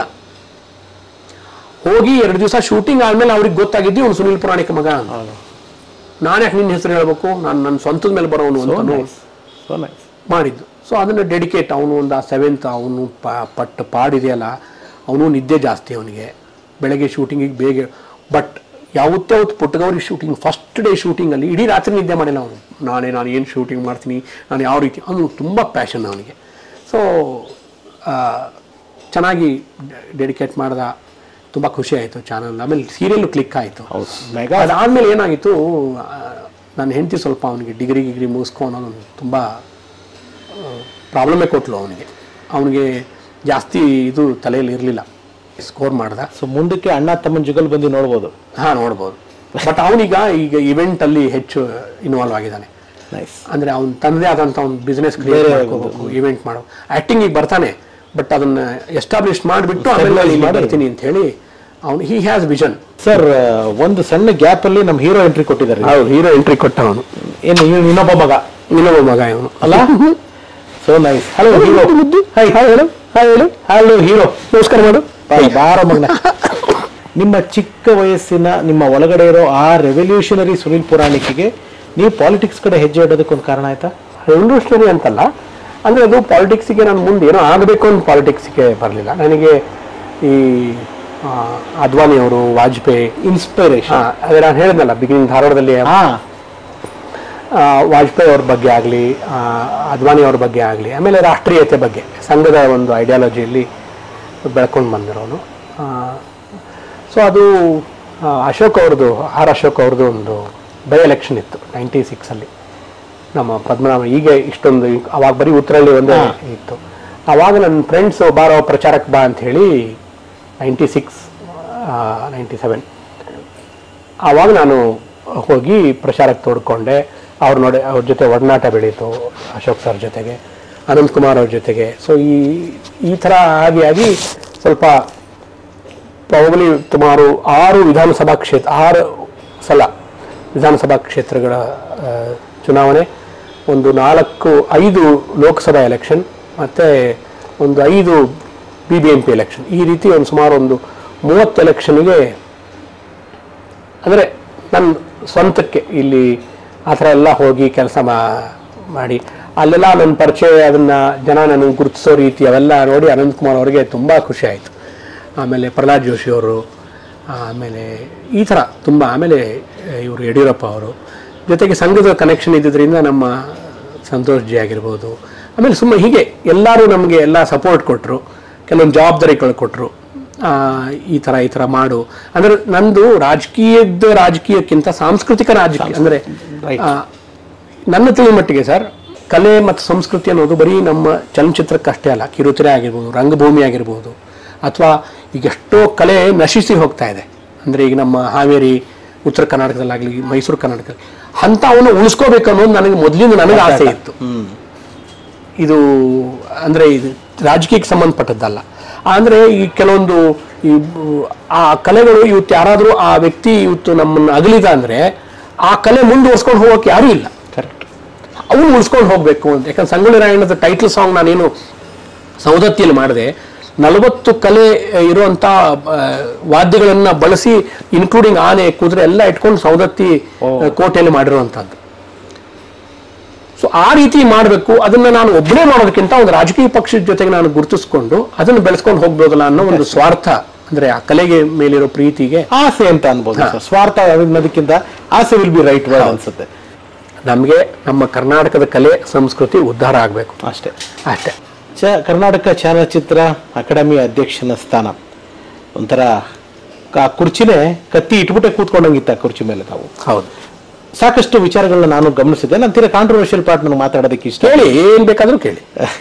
ಹೋಗಿ ಎರಡು ದಿವಸ ಶೂಟಿಂಗ್ ಆದ್ಮೇಲೆ ಅವ್ರಿಗೆ ಗೊತ್ತಾಗಿದ್ದು ಅವ್ನು ಸುನಿಲ್ ಪುರಾಣಿಕ ಮಗ ಅಂತ ನಾನು ಯಾಕೆ ನಿನ್ನ ಹೆಸರು ಹೇಳ್ಬೇಕು ನಾನು ನನ್ನ ಸ್ವಂತದ ಮೇಲೆ ಬರೋನು ಅಂತ ಸೊ ನೈಸ್ ಮಾಡಿದ್ದು ಸೊ ಅದನ್ನು ಡೆಡಿಕೇಟ್ ಅವನು ಒಂದು ಆ ಸೆವೆಂತ್ ಅವನು ಪಟ್ಟು ಪಾಡಿದೆಯಲ್ಲ ಅವನು ನಿದ್ದೆ ಜಾಸ್ತಿ ಅವನಿಗೆ ಬೆಳಗ್ಗೆ ಶೂಟಿಂಗಿಗೆ ಬೇಗ ಬಟ್ ಯಾವತ್ತೇ ಅವತ್ತು ಪುಟ್ಟಗೌರಿ ಶೂಟಿಂಗ್ ಫಸ್ಟ್ ಡೇ ಶೂಟಿಂಗಲ್ಲಿ ಇಡೀ ರಾತ್ರಿ ನಿದ್ದೆ ಮಾಡಿಲ್ಲ ಅವನು ನಾನೇ ನಾನು ಏನು ಶೂಟಿಂಗ್ ಮಾಡ್ತೀನಿ ನಾನು ಯಾವ ರೀತಿ ಅವನು ತುಂಬ ಪ್ಯಾಷನ್ ಅವನಿಗೆ ಸೊ ಚೆನ್ನಾಗಿ ಡೆಡಿಕೇಟ್ ಮಾಡ್ದ ತುಂಬ ಖುಷಿ ಆಯಿತು ಚಾನಲ್ ಆಮೇಲೆ ಸೀರಿಯಲ್ಲು ಕ್ಲಿಕ್ ಆಯಿತು ಹೌದು ಮೆಗಾ ಅದಾದಮೇಲೆ ಏನಾಗಿತ್ತು ಆ, ನನ್ನ ಹೆಂಡತಿ ಸ್ವಲ್ಪ ಅವನಿಗೆ ಡಿಗ್ರಿ ಗಿಗ್ರಿ ಮುಗಿಸ್ಕೊ ಅನ್ನೋದು ತುಂಬ ಪ್ರಾಬ್ಲಮೇ ಕೊಟ್ಲು ಅವನಿಗೆ ಅವನಿಗೆ ಜಾಸ್ತಿ ಇದು ತಲೆಯಲ್ಲಿ ಇರಲಿಲ್ಲ ಸ್ಕೋರ್ ಮಾಡ್ದ ಸೊ ಮುಂದಕ್ಕೆ ಅಣ್ಣ ತಮ್ಮನ ಜುಗಲ್ ಬಂದು ನೋಡ್ಬೋದು ಹಾಂ ನೋಡ್ಬೋದು ಬಟ್ ಅವನೀಗ ಈಗ ಇವೆಂಟಲ್ಲಿ ಹೆಚ್ಚು ಇನ್ವಾಲ್ವ್ ಆಗಿದ್ದಾನೆ ನೈಸ್ ಅಂದರೆ ಅವ್ನು ತನ್ನದೇ ಆದಂಥ ಒಂದು ಬಿಸ್ನೆಸ್ ಕ್ರಿಯೇಟ್ ಮಾಡ್ಕೋಬೇಕು ಇವೆಂಟ್ ಮಾಡೋ ಆ್ಯಕ್ಟಿಂಗಿಗೆ ಬರ್ತಾನೆ ಬಟ್ ಅದನ್ನ ಎಸ್ಟಾಬ್ಲಿಷ್ ಮಾಡಿಬಿಟ್ಟು ಆಮೇಲೆ ನಾನು ಇಲ್ಲಿ ಬರ್ತೀನಿ ಅಂತ ಹೇಳಿ ಅವನು ಹಿ ಹ್ಯಾಸ್ ವಿಷನ್ ಸರ್ ಒಂದು ಸಣ್ಣ ಗ್ಯಾಪ್ ಅಲ್ಲಿ ನಮ್ಮ ಹೀರೋ ಎಂಟ್ರಿ ಕೊಟ್ಟಿದ್ದಾರೆ ಹೌದು ಹೀರೋ ಎಂಟ್ರಿ ಕೊಟ್ಟ ಅವನು ಏನು ಇವ್ನು ಇನ್ನೊಬ್ಬ ಮಗ ಇನ್ನೊಬ್ಬ ಮಗ ಇವನು ಅಲ್ಲ so nice hello hero hi hi ಹೇಳು ಹಾಯ್ ಹೇಳು ಹಲೋ ಹೀರೋ ನಮಸ್ಕಾರ ಮಾಡು ಬಾರ ಮಗನ ನಿಮ್ಮ ಚಿಕ್ಕ ವಯಸ್ಸಿನ ನಿಮ್ಮ ಒಳಗಡೆ ಇರೋ ಆ ರೆವಲ್ಯೂಷನರಿ ಸುನಿಲ್ ಪುರಾಣಿಕಿಗೆ ನೀವು ಪಾಲಿಟಿಕ್ಸ್ ಕಡೆ ಹೆಜ್ಜೆ ಇಡೋದಕ್ಕೊಂದು ಕಾರಣ ಆಯ್ತಾ ರೆವಲ್ಯೂಷನರಿ ಅಂತಲ್ಲ ಅಂದರೆ ಅದು ಪಾಲಿಟಿಕ್ಸಿಗೆ ನಾನು ಮುಂದೆ ಏನೋ ಆಗಬೇಕು ಅಂತ ಪಾಲಿಟಿಕ್ಸ್ಗೆ ಬರಲಿಲ್ಲ ನನಗೆ ಈ ಆ, ಅದ್ವಾನಿ ಅವರು ವಾಜಪೇಯಿ ಇನ್ಸ್ಪಿರೇಷನ್ ಆ, ಅದೇ ನಾನು ಹೇಳಿದ್ನಲ್ಲ ಬಿಗಿನಿಂಗ್ ಧಾರವಾಡದಲ್ಲಿ ಹಾ ಆ, ವಾಜಪೇಯಿ ಅವ್ರ ಬಗ್ಗೆ ಆಗಲಿ ಅದ್ವಾನಿ ಅವ್ರ ಬಗ್ಗೆ ಆಗಲಿ ಆಮೇಲೆ ರಾಷ್ಟ್ರೀಯತೆ ಬಗ್ಗೆ ಸಂಘದ ಒಂದು ಐಡಿಯಾಲಜಿಯಲ್ಲಿ ಬೆಳ್ಕೊಂಡು ಬಂದಿರೋನು ಸೊ ಅದು ಆ, ಅಶೋಕ್ ಅವ್ರದ್ದು ಆರ್ ಅಶೋಕ್ ಅವ್ರದ್ದು ಒಂದು ಬೈ ಎಲೆಕ್ಷನ್ ಇತ್ತು ನೈಂಟಿ ಸಿಕ್ಸಲ್ಲಿ ನಮ್ಮ ಪದ್ಮನಾಭ ಈಗ ಇಷ್ಟೊಂದು ಅವಾಗ ಬರೀ ಉತ್ತರಳ್ಳಿ ಒಂದೇ ಇತ್ತು ಅವಾಗ ನನ್ನ ಫ್ರೆಂಡ್ಸ್ ಬಾರೋ ಪ್ರಚಾರಕ್ಕೆ ಬಾ ಅಂತ ಹೇಳಿ ನೈಂಟಿ ಸಿಕ್ಸ್ ನೈಂಟಿ ಸೆವೆನ್ ಆವಾಗ ನಾನು ಹೋಗಿ ಪ್ರಚಾರಕ್ಕೆ ತೋಡ್ಕೊಂಡೆ ಅವ್ರ ನೋಡಿ ಅವ್ರ ಜೊತೆ ಒಡನಾಟ ಬೆಳೀತು ಅಶೋಕ್ ಸರ್ ಜೊತೆಗೆ ಅನಂತ್ ಕುಮಾರ್ ಅವ್ರ ಜೊತೆಗೆ ಸೊ ಈ ಈ ಥರ ಆಗಿ ಆಗಿ ಸ್ವಲ್ಪ ಪ್ರಾಬಲಿ ಸುಮಾರು ಆರು ವಿಧಾನಸಭಾ ಕ್ಷೇತ್ರ ಆರು ಸಲ ವಿಧಾನಸಭಾ ಕ್ಷೇತ್ರಗಳ ಆ, ಚುನಾವಣೆ ಒಂದು ನಾಲ್ಕು ಐದು ಲೋಕಸಭಾ ಎಲೆಕ್ಷನ್ ಮತ್ತು ಒಂದು ಐದು B B M P election ಈ ರೀತಿ ಒಂದು ಸುಮಾರು ಒಂದು ಮೂವತ್ತು ಎಲೆಕ್ಷನ್ಗೆ ಅಂದರೆ ನನ್ನ ಸ್ವಂತಕ್ಕೆ ಇಲ್ಲಿ ಆ ಥರ ಎಲ್ಲ ಹೋಗಿ ಕೆಲಸ ಮಾಡಿ ಅಲ್ಲೆಲ್ಲ ನನ್ನ ಪರಿಚಯ ಅದನ್ನು ಜನ ನನಗೆ ಗುರುತಿಸೋ ರೀತಿ ಅವೆಲ್ಲ ನೋಡಿ ಅನಂತ್ ಕುಮಾರ್ ಅವರಿಗೆ ತುಂಬ ಖುಷಿ ಆಯಿತು ಆಮೇಲೆ ಪ್ರಹ್ಲಾದ್ ಜೋಶಿ ಅವರು ಆಮೇಲೆ ಈ ಥರ ತುಂಬ ಆಮೇಲೆ ಇವರು ಯಡಿಯೂರಪ್ಪ ಅವರು ಜೊತೆಗೆ ಸಂಘದ ಕನೆಕ್ಷನ್ ಇದ್ದಿದ್ದರಿಂದ ನಮ್ಮ ಸಂತೋಷ್ ಜಿ ಆಗಿರ್ಬೋದು ಆಮೇಲೆ ಸುಮ್ಮನೆ ಹೀಗೆ ಎಲ್ಲರೂ ನಮಗೆ ಎಲ್ಲ ಸಪೋರ್ಟ್ ಕೊಟ್ಟರು ಕೆಲವೊಂದು ಜವಾಬ್ದಾರಿಗಳು ಕೊಟ್ಟರು ಈ ಥರ ಈ ಥರ ಮಾಡು ಅಂದರೆ ನಂದು ರಾಜಕೀಯದ ರಾಜಕೀಯಕ್ಕಿಂತ ಸಾಂಸ್ಕೃತಿಕ ರಾಜಕೀಯ ಅಂದರೆ ನನ್ನ ತಿಳಿ ಮಟ್ಟಿಗೆ ಸರ್ ಕಲೆ ಮತ್ತು ಸಂಸ್ಕೃತಿ ಅನ್ನೋದು ಬರೀ ನಮ್ಮ ಚಲನಚಿತ್ರಕ್ಕಷ್ಟೇ ಅಲ್ಲ ಕಿರುತೆರೆ ಆಗಿರ್ಬೋದು ರಂಗಭೂಮಿ ಆಗಿರ್ಬೋದು ಅಥವಾ ಈಗ ಎಷ್ಟೋ ಕಲೆ ನಶಿಸಿ ಹೋಗ್ತಾ ಇದೆ ಅಂದರೆ ಈಗ ನಮ್ಮ ಹಾವೇರಿ ಉತ್ತರ ಕರ್ನಾಟಕದಲ್ಲಾಗಲಿ ಮೈಸೂರು ಕರ್ನಾಟಕದಲ್ಲಿ ಅಂಥವನ್ನು ಉಳಿಸ್ಕೋಬೇಕು ಅನ್ನೋದು ನನಗೆ ಮೊದಲಿಂದ ನನಗೆ ಆಸೆ ಇತ್ತು ಇದು ಅಂದರೆ ಇದು ರಾಜಕೀಯಕ್ಕೆ ಸಂಬಂಧಪಟ್ಟದ್ದಲ್ಲ ಅಂದರೆ ಈ ಕೆಲವೊಂದು ಈ ಬ- ಆ ಕಲೆಗಳು ಇವತ್ತು ಯಾರಾದರೂ ಆ ವ್ಯಕ್ತಿ ಇವತ್ತು ನಮ್ಮನ್ನು ಅಗಲಿದ ಅಂದರೆ ಆ ಕಲೆ ಮುಂದುವರ್ಸ್ಕೊಂಡು ಹೋಗೋಕೆ ಯಾರೂ ಇಲ್ಲ ಕರೆಕ್ಟ್ ಅವನು ಉಳಿಸ್ಕೊಂಡು ಹೋಗಬೇಕು ಅಂತ ಯಾಕಂದ್ರೆ ಸಂಗೊಳ್ಳಿ ರಾಯಣ್ಣದ ಟೈಟಲ್ ಸಾಂಗ್ ನಾನೇನು ಸೌದತ್ತಿಯಲ್ಲಿ ಮಾಡಿದೆ ನಲವತ್ತು ಕಲೆ ಇರುವಂಥ ವಾದ್ಯಗಳನ್ನು ಬಳಸಿ ಇನ್ಕ್ಲೂಡಿಂಗ್ ಆನೆ ಕುದುರೆ ಎಲ್ಲ ಇಟ್ಕೊಂಡು ಸೌದತ್ತಿ ಆ, ಕೋಟೆಯಲ್ಲಿ ಮಾಡಿರುವಂಥದ್ದು ಸೊ ಆ ರೀತಿ ಮಾಡಬೇಕು ಅದನ್ನ ನಾನು ಒಬ್ಬನೇ ಮಾಡೋದಕ್ಕಿಂತ ಒಂದು ರಾಜಕೀಯ ಪಕ್ಷದ ಜೊತೆಗೆ ನಾನು ಗುರುತಿಸ್ಕೊಂಡು ಅದನ್ನು ಬೆಳೆಸ್ಕೊಂಡು ಹೋಗ್ಬೋದಲ್ಲ ಅನ್ನೋ ಒಂದು ಸ್ವಾರ್ಥ ಅಂದ್ರೆ ಆ ಕಲೆಗೆ ಮೇಲಿರೋ ಪ್ರೀತಿಗೆ ಆಸೆ ಅಂತ ಅನ್ಬೋದು ಸರ್ ಸ್ವಾರ್ಥ ಅನ್ನೋದಕ್ಕಿಂತ ಆಸೆ ವಿಲ್ ಬಿ ರೈಟ್ ವರ್ಡ್ ಅನ್ಸುತ್ತೆ ನಮಗೆ ನಮ್ಮ ಕರ್ನಾಟಕದ ಕಲೆ ಸಂಸ್ಕೃತಿ ಉದ್ಧಾರ ಆಗಬೇಕು ಅಷ್ಟೇ ಅಷ್ಟೇ ಚ ಕರ್ನಾಟಕ ಚಲನಚಿತ್ರ ಅಕಾಡೆಮಿ ಅಧ್ಯಕ್ಷನ ಸ್ಥಾನ ಒಂಥರ ಆ ಕುರ್ಚಿನೇ ಕತ್ತಿ ಇಟ್ಬಿಟ್ಟೆ ಕೂತ್ಕೊಂಡಂಗಿತ್ತ ಆ ಕುರ್ಚಿ ಮೇಲೆ ತಾವು ಹೌದು ಸಾಕಷ್ಟು ವಿಚಾರಗಳನ್ನ ನಾನು ಗಮನಿಸಿದ್ದೆ ನಾನು ತೀರಾ ಕಾಂಟ್ರವರ್ಷಿಯಲ್ ಪಾರ್ಟ್ ನನಗೆ ಮಾತಾಡೋದಕ್ಕೆ ಇಷ್ಟ ಕೇಳಿ ಏನ್ ಬೇಕಾದ್ರೂ ಕೇಳಿ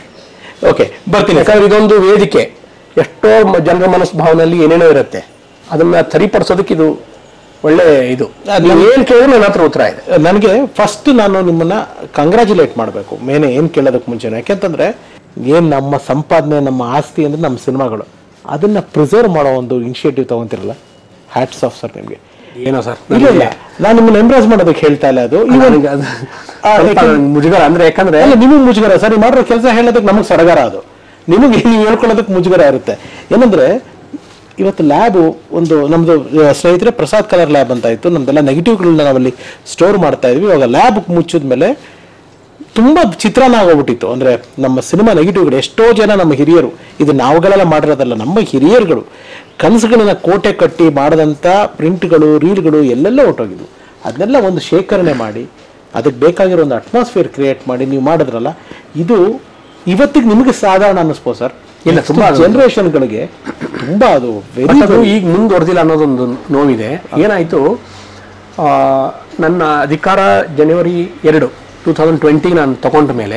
ಓಕೆ ಬರ್ತೀನಿ ಯಾಕಂದ್ರೆ ಇದೊಂದು ವೇದಿಕೆ ಎಷ್ಟೋ ಮ- ಜನರ ಮನಸ್ಭಾವನೆಯಲ್ಲಿ ಏನೇನೋ ಇರುತ್ತೆ ಅದನ್ನ ಸರಿಪಡಿಸೋದಕ್ಕೆ ಇದು ಒಳ್ಳೆ ಇದು ನೀವು ಏನ್ ಕೇಳಿದ್ರು ನನ್ನ ಹತ್ರ ಉತ್ತರ ಇದೆ ನನಗೆ ಫಸ್ಟ್ ನಾನು ನಿಮ್ಮನ್ನ ಕಂಗ್ರ್ಯಾಚುಲೇಟ್ ಮಾಡಬೇಕು ಮೇನೆ ಏನು ಕೇಳೋದಕ್ಕೆ ಮುಂಚೆನೆ ಯಾಕೆಂತಂದ್ರೆ ಏನು ನಮ್ಮ ಸಂಪಾದನೆ ನಮ್ಮ ಆಸ್ತಿ ಅಂದ್ರೆ ನಮ್ಮ ಸಿನಿಮಾಗಳು ಅದನ್ನ ಪ್ರಿಸರ್ವ್ ಮಾಡೋ ಒಂದು ಇನಿಷಿಯೇಟಿವ್ ತಗೊಂತಿರಲ್ಲ ಹ್ಯಾಟ್ಸ್ ಆಫ್ ಸರ್ ನಿಮಗೆ ಏನೋ ಸರ್ ಇಲ್ಲ ಇಲ್ಲ ನಾನು ನಿಮ್ಮನ್ನ ಎಂಬ್ರಾಸ್ ಮಾಡೋದಕ್ಕೆ ಹೇಳ್ತಾ ಇಲ್ಲ ಅದು Even- ನನಗೆ ಅದು ಆ, ಸ್ವಲ್ಪ ಯಾಕಂದ್ರೆ- ನನಗೆ ಮುಜುಗರ ಅಂದ್ರೆ ಯಾಕಂದ್ರೆ ಅಲ್ಲ ನಿಮಗೆ ಮುಜುಗರ ಸರ್ ನೀವು ಮಾಡಿರೋ ಕೆಲಸ ಹೇಳೋದಕ್ಕೆ ನಮಗೆ ಸಡಗರ ಅದು ನಿಮಗೆ ನೀವು ಹೇಳ್ಕೊಳ್ಳೋದಕ್ಕೆ ಮುಜುಗರ ಇರುತ್ತೆ ಏನಂದ್ರೆ ಇವತ್ತು ಲ್ಯಾಬು ಒಂದು ನಮ್ಮದು ಸ್ನೇಹಿತರೆ ಪ್ರಸಾದ್ ಕಲರ್ ಲ್ಯಾಬ್ ಅಂತ ಇತ್ತು ನಮ್ದೆಲ್ಲ ನೆಗೆಟಿವ್ಗಳನ್ನ ನಾವಲ್ಲಿ ಸ್ಟೋರ್ ಮಾಡ್ತಾ ಇದ್ವಿ ಇವಾಗ ಲ್ಯಾಬ್ ಮುಚ್ಚಿದ ಮೇಲೆ ತುಂಬ ಚಿತ್ರಾನ್ನ ಆಗೋಗ್ಬಿಟ್ಟಿತ್ತು ಅಂದರೆ ನಮ್ಮ ಸಿನಿಮಾ ನೆಗೆಟಿವ್ಗಳು ಎಷ್ಟೋ ಜನ ನಮ್ಮ ಹಿರಿಯರು ಇದು ನಾವುಗಳೆಲ್ಲ ಮಾಡಿರೋದಲ್ಲ ನಮ್ಮ ಹಿರಿಯರುಗಳು ಕನಸುಗಳನ್ನ ಕೋಟೆ ಕಟ್ಟಿ ಮಾಡಿದಂಥ ಪ್ರಿಂಟ್ಗಳು ರೀಲ್ಗಳು ಎಲ್ಲೆಲ್ಲ ಹೊಟ್ಟೋಗಿದ್ವು ಅದನ್ನೆಲ್ಲ ಒಂದು ಶೇಖರಣೆ ಮಾಡಿ ಅದಕ್ಕೆ ಬೇಕಾಗಿರೋ ಒಂದು ಅಟ್ಮಾಸ್ಫಿಯರ್ ಕ್ರಿಯೇಟ್ ಮಾಡಿ ನೀವು ಮಾಡಿದ್ರಲ್ಲ ಇದು ಇವತ್ತಿಗೆ ನಿಮಗೆ ಸಾಧಾರಣ ಅನ್ನಿಸ್ಬೋದು ಸರ್ ಇಲ್ಲ, ತುಂಬಾ ಅದು- ಜನರೇಷನ್ಗಳಿಗೆ ತುಂಬ ಅದು ವೆರಿ ಬಟ್ ಅದು ಈಗ ಮುಂದುವರೆದಿಲ್ಲ ಅನ್ನೋದೊಂದು ನೋವಿದೆ ಏನಾಯಿತು ಆ, ನನ್ನ ಅಧಿಕಾರ ಜನವರಿ ಎರಡು ಟೂ ತೌಸಂಡ್ ಟ್ವೆಂಟಿ ನಾನು ತಗೊಂಡ ಮೇಲೆ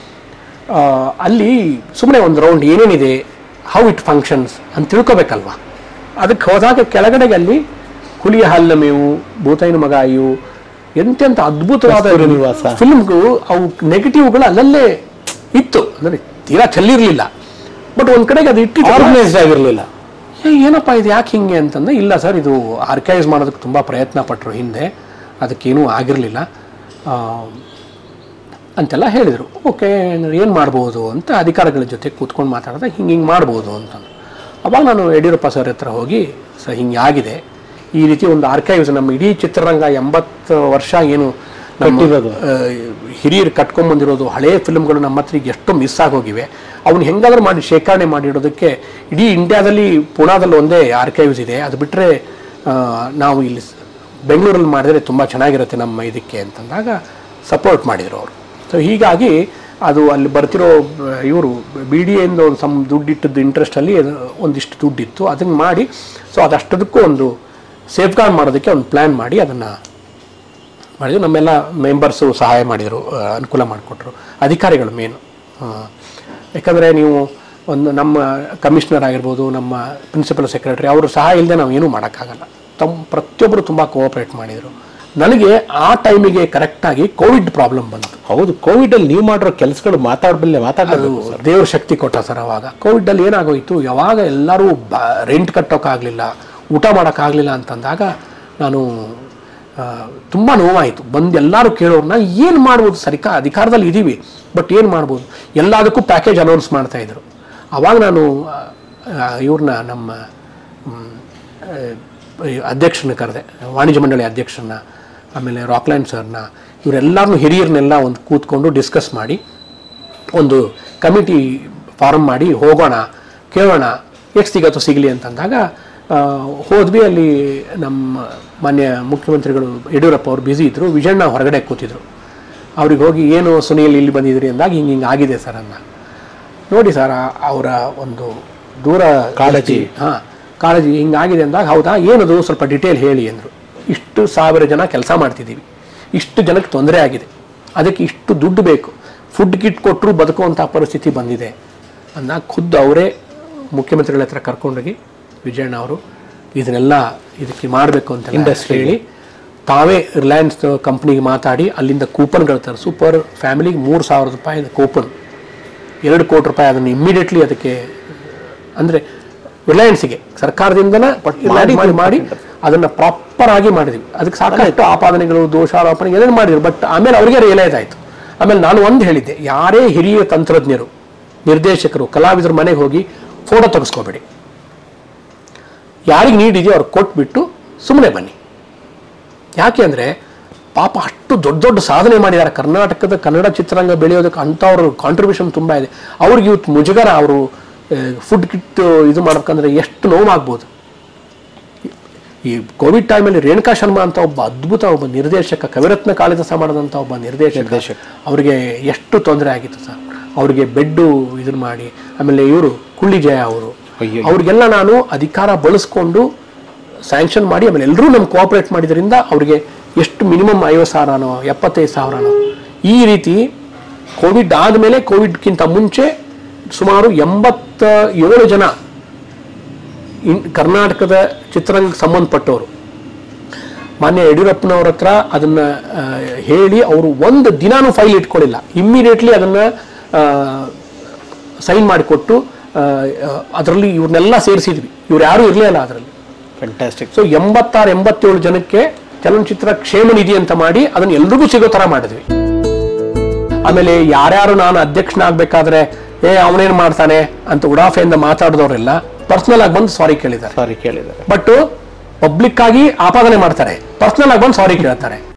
ಆ, ಅಲ್ಲಿ ಸುಮ್ಮನೆ ಒಂದು ರೌಂಡ್ ಏನೇನಿದೆ ಹೌ ಇಟ್ ಫಂಕ್ಷನ್ಸ್ ಅಂತ ತಿಳ್ಕೊಬೇಕಲ್ವಾ ಅದಕ್ಕೆ ಹೋದಾಗ ಕೆಳಗಡೆಗೆ ಅಲ್ಲಿ ಹುಲಿಯ ಹಾಲಿನ ಮೇವು ಭೂತೈನ ಮಗ ಇವು ಎಂತೆಂಥ ಅದ್ಭುತವಾದ ಕಸ್ತೂರಿ ನಿವಾಸ. ಫಿಲ್ಮ್ಗೂ ಅವು ನೆಗೆಟಿವ್ಗಳು ಅಲ್ಲಲ್ಲೇ ಇತ್ತು ಅಂದರೆ ತೀರಾ ಚೆಲ್ಲಿರಲಿಲ್ಲ ಬಟ್ ಒಂದ್ ಕಡೆಗೆ ಅದು ಇಟ್ಟಿದ್ದು ಆರ್ಗನೈಸ್ಡ್ ಆಗಿರಲಿಲ್ಲ ಏ, ಏನಪ್ಪ ಇದು ಯಾಕೆ ಹಿಂಗೆ ಅಂತಂದ್ರೆ ಇಲ್ಲ ಸರ್ ಇದು ಆರ್ಕೈವ್ಸ್ ಮಾಡೋದಕ್ಕೆ ತುಂಬ ಪ್ರಯತ್ನ ಪಟ್ಟರು ಹಿಂದೆ ಅದಕ್ಕೇನೂ ಆಗಿರಲಿಲ್ಲ ಅಂತೆಲ್ಲ ಹೇಳಿದರು ಓಕೆ ಏನು ಮಾಡ್ಬೋದು ಅಂತ ಅಧಿಕಾರಿಗಳ ಜೊತೆ ಕೂತ್ಕೊಂಡು ಮಾತಾಡಿದಾಗ ಹಿಂಗೆ ಹಿಂಗೆ ಮಾಡ್ಬೋದು ಅಂತ ಅವಾಗ ನಾನು ಯಡಿಯೂರಪ್ಪ ಸರ್ ಹತ್ರ ಹೋಗಿ ಸರ್ ಹಿಂಗೆ ಆಗಿದೆ ಈ ರೀತಿ ಒಂದು ಆರ್ಕೈವ್ಸ್ ನಮ್ಮ ಇಡೀ ಚಿತ್ರರಂಗ ಎಂಬತ್ತು ವರ್ಷ ಏನು ನಮ್ಮ ಆ, ಹಿರಿಯರು ಕಟ್ಕೊಂಡ್ಬಂದಿರೋದು ಹಳೇ ಫಿಲ್ಮ್ಗಳು ನಮ್ಮ ಹತ್ರ ಈಗ ಎಷ್ಟೋ ಮಿಸ್ ಆಗೋಗಿವೆ ಅವನ್ನ ಹೆಂಗಾದ್ರೂ ಮಾಡಿ ಶೇಖರಣೆ ಮಾಡಿಡೋದಕ್ಕೆ ಇಡೀ ಇಂಡಿಯಾದಲ್ಲಿ ಪುಣಾದಲ್ಲಿ ಒಂದೇ ಆರ್ಕೈವ್ಸ್ ಇದೆ ಅದು ಬಿಟ್ಟರೆ ನಾವು ಇಲ್ಲಿ ಸ್- ಬೆಂಗಳೂರಲ್ಲಿ ಮಾಡಿದ್ರೆ ತುಂಬ ಚೆನ್ನಾಗಿರುತ್ತೆ ನಮ್ಮ ಇದಕ್ಕೆ ಅಂತಂದಾಗ ಸಪೋರ್ಟ್ ಮಾಡಿದರು ಅವರು ಸೊ ಹೀಗಾಗಿ ಅದು ಅಲ್ಲಿ ಬರ್ತಿರೋ ಇವರು ಬಿ ಡಿ ಎಯಿಂದ ಒಂದು ಸಮ್ ದುಡ್ಡಿಟ್ಟದ್ದು ಇಂಟ್ರೆಸ್ಟಲ್ಲಿ ಒಂದಿಷ್ಟು ದುಡ್ಡಿತ್ತು ಅದನ್ನು ಮಾಡಿ ಸೊ ಅದಷ್ಟದಕ್ಕೂ ಒಂದು ಸೇಫ್ ಗಾರ್ಡ್ ಮಾಡೋದಕ್ಕೆ ಒಂದು ಪ್ಲ್ಯಾನ್ ಮಾಡಿ ಅದನ್ನು ಮಾಡಿದ್ರು ನಮ್ಮೆಲ್ಲ ಮೆಂಬರ್ಸು ಸಹಾಯ ಮಾಡಿದರು ಆ, ಅನುಕೂಲ ಮಾಡಿಕೊಟ್ರು ಅಧಿಕಾರಿಗಳು ಮೇನು ಯಾಕಂದರೆ ನೀವು ಒಂದು ನಮ್ಮ ಕಮಿಷನರ್ ಆಗಿರ್ಬೋದು ನಮ್ಮ ಪ್ರಿನ್ಸಿಪಲ್ ಸೆಕ್ರೆಟರಿ ಅವರು ಸಹಾಯ ಇಲ್ಲದೆ ನಾವು ಏನೂ ಮಾಡೋಕ್ಕಾಗಲ್ಲ ತಮ್ಮ ಪ್ರತಿಯೊಬ್ಬರು ತುಂಬ ಕೋಆಪ್ರೇಟ್ ಮಾಡಿದರು ನನಗೆ ಆ ಟೈಮಿಗೆ ಕರೆಕ್ಟಾಗಿ ಕೋವಿಡ್ ಪ್ರಾಬ್ಲಮ್ ಬಂತು ಹೌದು ಕೋವಿಡ್ ಅಲ್ಲಿ ನೀವು ಮಾಡಿರೋ ಕೆಲಸಗಳು ಮಾತಾಡಬಲ್ಲೆ ಮಾತಾಡಬೇಕು ಅದು ದೇವ್ರ ಶಕ್ತಿ ಕೊಟ್ಟ ಸರ್ ಅವಾಗ ಕೋವಿಡಲ್ಲಿ ಏನಾಗೋಯ್ತು ಯಾವಾಗ ಎಲ್ಲರೂ ಬ ರೆಂಟ್ ಕಟ್ಟೋಕ್ಕಾಗಲಿಲ್ಲ ಊಟ ಮಾಡೋಕ್ಕಾಗಲಿಲ್ಲ ಅಂತಂದಾಗ ನಾನು ತುಂಬ ನೋವಾಯಿತು ಬಂದು ಎಲ್ಲರೂ ಕೇಳೋರು ಏನು ಮಾಡ್ಬೋದು ಸರಿಕಾ ಅಧಿಕಾರದಲ್ಲಿ ಇದ್ದೀವಿ ಬಟ್ ಏನು ಮಾಡ್ಬೋದು ಎಲ್ಲದಕ್ಕೂ ಪ್ಯಾಕೇಜ್ ಅನೌನ್ಸ್ ಮಾಡ್ತಾ ಇದ್ರು ಅವಾಗ ನಾನು ಇವ್ರನ್ನ ನಮ್ಮ ಮ್, ಆ, ಅಧ್ಯಕ್ಷನ ಕರೆದೆ ವಾಣಿಜ್ಯ ಮಂಡಳಿ ಅಧ್ಯಕ್ಷರನ್ನ ಆಮೇಲೆ ರಾಕ್ಲ್ಯಾಂಡ್ ಸರ್ನ ಇವರೆಲ್ಲರನ್ನೂ ಹಿರಿಯರನ್ನೆಲ್ಲ ಒಂದು ಕೂತ್ಕೊಂಡು ಡಿಸ್ಕಸ್ ಮಾಡಿ ಒಂದು ಕಮಿಟಿ ಫಾರ್ಮ್ ಮಾಡಿ ಹೋಗೋಣ ಕೇಳೋಣ ಎಷ್ಟು ಸಿಗತ್ತೋ ಸಿಗಲಿ ಅಂತಂದಾಗ ಆ, ಹೋದ್ವಿ ಅಲ್ಲಿ ನಮ್ಮ ಮಾನ್ಯ ಮುಖ್ಯಮಂತ್ರಿಗಳು ಯಡಿಯೂರಪ್ಪ ಅವರು ಬ್ಯುಸಿ ಇದ್ದರು ವಿಜಯಣ್ಣ ಹೊರಗಡೆ ಕೂತಿದ್ರು ಅವ್ರಿಗೆ ಹೋಗಿ ಏನು ಸುನೀಲ್ ಇಲ್ಲಿ ಬಂದಿದ್ರಿ ಅಂದಾಗ ಹಿಂಗೆ ಹಿಂಗೆ ಆಗಿದೆ ಸರ್ ಅನ್ನ ನೋಡಿ ಸರ್ ಅವರ ಒಂದು ದೂರ ಕಾಳಜಿ ಹಾಂ ಕಾಳಜಿ ಹಿಂಗಾಗಿದೆ ಅಂದಾಗ ಹೌದಾ ಏನದು ಸ್ವಲ್ಪ ಡಿಟೇಲ್ ಹೇಳಿ ಅಂದರು ಇಷ್ಟು ಸಾವಿರ ಜನ ಕೆಲಸ ಮಾಡ್ತಿದ್ದೀವಿ ಇಷ್ಟು ಜನಕ್ಕೆ ತೊಂದರೆ ಆಗಿದೆ ಅದಕ್ಕೆ ಇಷ್ಟು ದುಡ್ಡು ಬೇಕು ಫುಡ್ ಕಿಟ್ ಕೊಟ್ಟರು ಬದುಕುವಂಥ ಪರಿಸ್ಥಿತಿ ಬಂದಿದೆ ಅಂದಾಗ ಖುದ್ದು ಅವರೇ ಮುಖ್ಯಮಂತ್ರಿಗಳ ಹತ್ರ ಕರ್ಕೊಂಡೋಗಿ ವಿಜಯಣ್ಣ ಅವರು ಇದನ್ನೆಲ್ಲ ಇದಕ್ಕೆ ಮಾಡಬೇಕು ಅಂತ ಇಂಡಸ್ಟ್ರಿ ಹೇಳಿ ತಾವೇ ರಿಲಯನ್ಸ್ ಕಂಪ್ನಿಗೆ ಮಾತಾಡಿ ಅಲ್ಲಿಂದ ಕೂಪನ್ಗಳು ತರಿಸು ಪರ್ ಫ್ಯಾಮಿಲಿಗೆ ಮೂರು ಸಾವಿರ ರೂಪಾಯಿ ಕೂಪನ್ ಎರಡು ಕೋಟಿ ರೂಪಾಯಿ ಅದನ್ನು ಇಮ್ಮಿಡಿಯೇಟ್ಲಿ ಅದಕ್ಕೆ ಅಂದರೆ ರಿಲಯನ್ಸ್ಗೆ ಸರ್ಕಾರದಿಂದನೇ ಮಾಡಿ ಮಾಡಿ ಮಾಡಿ ಅದನ್ನು ಪ್ರಾಪರ್ ಆಗಿ ಮಾಡಿದ್ವಿ ಅದಕ್ಕೆ ಸಾಕಷ್ಟು ಆಪಾದನೆಗಳು ದೋಷಾರೋಪಣೆ ಏನೇನು ಮಾಡಿದ್ರು ಬಟ್ ಆಮೇಲೆ ಅವರಿಗೆ ರಿಯಲೈಸ್ ಆಯಿತು ಆಮೇಲೆ ನಾನು ಒಂದು ಹೇಳಿದ್ದೆ ಯಾರೇ ಹಿರಿಯ ತಂತ್ರಜ್ಞರು ನಿರ್ದೇಶಕರು ಕಲಾವಿದರ ಮನೆಗೆ ಹೋಗಿ ಫೋಟೋ ತೆಗೆಸ್ಕೋಬೇಡಿ ಯಾರಿಗೆ ನೀಡ್ ಇದೆಯೋ ಅವ್ರು ಕೊಟ್ಬಿಟ್ಟು ಸುಮ್ಮನೆ ಬನ್ನಿ ಯಾಕೆ ಅಂದರೆ ಪಾಪ ಅಷ್ಟು ದೊಡ್ಡ ದೊಡ್ಡ ಸಾಧನೆ ಮಾಡಿದ್ದಾರೆ ಕರ್ನಾಟಕದ ಕನ್ನಡ ಚಿತ್ರರಂಗ ಬೆಳೆಯೋದಕ್ಕೆ ಅಂಥವ್ರ ಕಾಂಟ್ರಿಬ್ಯೂಷನ್ ತುಂಬ ಇದೆ ಅವ್ರಿಗೆ ಇವತ್ತು ಮುಜುಗರ ಅವರು ಫುಡ್ ಕಿಟ್ ಇದು ಮಾಡ್ಬೇಕಂದ್ರೆ ಎಷ್ಟು ನೋವಾಗ್ಬೋದು ಈ ಕೋವಿಡ್ ಟೈಮಲ್ಲಿ ರೇಣುಕಾ ಶರ್ಮಾ ಅಂತ ಒಬ್ಬ ಅದ್ಭುತ ಒಬ್ಬ ನಿರ್ದೇಶಕ ಕವಿರತ್ನ ಕಾಳಿದಾಸ ಮಾಡಿದಂಥ ಒಬ್ಬ ನಿರ್ದೇಶಕ ಅವರಿಗೆ ಎಷ್ಟು ತೊಂದರೆ ಆಗಿತ್ತು ಸರ್ ಅವರಿಗೆ ಬೆಡ್ಡು ಇದನ್ನ ಮಾಡಿ ಆಮೇಲೆ ಇವರು ಕುಳ್ಳಿ ಜಯ ಅವರು ಅವ್ರಿಗೆಲ್ಲ ನಾನು ಅಧಿಕಾರ ಬಳಸ್ಕೊಂಡು ಸ್ಯಾಂಕ್ಷನ್ ಮಾಡಿ ಆಮೇಲೆ ಎಲ್ಲರೂ ನಮ್ಗೆ ಕೋಆಪರೇಟ್ ಮಾಡಿದ್ರಿಂದ ಅವರಿಗೆ ಎಷ್ಟು ಮಿನಿಮಮ್ ಐವತ್ತು ಸಾವಿರನೋ ಎಪ್ಪತ್ತೈದು ಸಾವಿರನೋ ಈ ರೀತಿ ಕೋವಿಡ್ ಆದಮೇಲೆ ಕೋವಿಡ್ಗಿಂತ ಮುಂಚೆ ಸುಮಾರು ಎಂಬತ್ತ ಏಳು ಜನ ಇನ್ ಕರ್ನಾಟಕದ ಚಿತ್ರರಂಗಕ್ಕೆ ಸಂಬಂಧಪಟ್ಟವರು ಮಾನ್ಯ ಯಡಿಯೂರಪ್ಪನವ್ರ ಹತ್ರ ಅದನ್ನ ಆ, ಹೇಳಿ ಅವರು ಒಂದು ದಿನಾನೂ ಫೈಲ್ ಇಟ್ಕೊಳ್ಳಿಲ್ಲ ಇಮ್ಮಿಡಿಯೇಟ್ಲಿ ಅದನ್ನ ಸೈನ್ ಮಾಡಿಕೊಟ್ಟು ಅದರಲ್ಲಿ ಇವ್ರನ್ನೆಲ್ಲ ಸೇರಿಸಿದ್ವಿ ಇವ್ರು ಯಾರೂ ಇರಲಿಲ್ಲ ಅದರಲ್ಲಿ ಫ್ಯಾಂಟಾಸ್ಟಿಕ್ ಸೊ ಎಂಬತ್ತಾರು ಎಂಬತ್ತೇಳು ಜನಕ್ಕೆ ಚಲನಚಿತ್ರ ಕ್ಷೇಮ ನಿಧಿ ಅಂತ ಮಾಡಿ ಅದನ್ನ ಎಲ್ರಿಗೂ ಸಿಗೋ ತರ ಮಾಡಿದ್ವಿ ಆಮೇಲೆ ಯಾರ್ಯಾರು ನಾನು ಅಧ್ಯಕ್ಷನಾಗಬೇಕಾದ್ರೆ ಏ ಅವನೇನ್ ಮಾಡ್ತಾನೆ ಅಂತ ಉಡಾಫೆಯಿಂದ ಮಾತಾಡಿದವರೆಲ್ಲ ಪರ್ಸನಲ್ ಆಗಿ ಬಂದು ಸಾರಿ ಕೇಳಿದ್ದಾರೆ ಸಾರಿ ಕೇಳಿದ್ದಾರೆ ಬಟ್ ಪಬ್ಲಿಕ್ ಆಗಿ ಆಪಾದನೆ ಮಾಡ್ತಾರೆ ಪರ್ಸನಲ್ ಆಗಿ ಬಂದು ಸಾರಿ ಕೇಳ್ತಾರೆ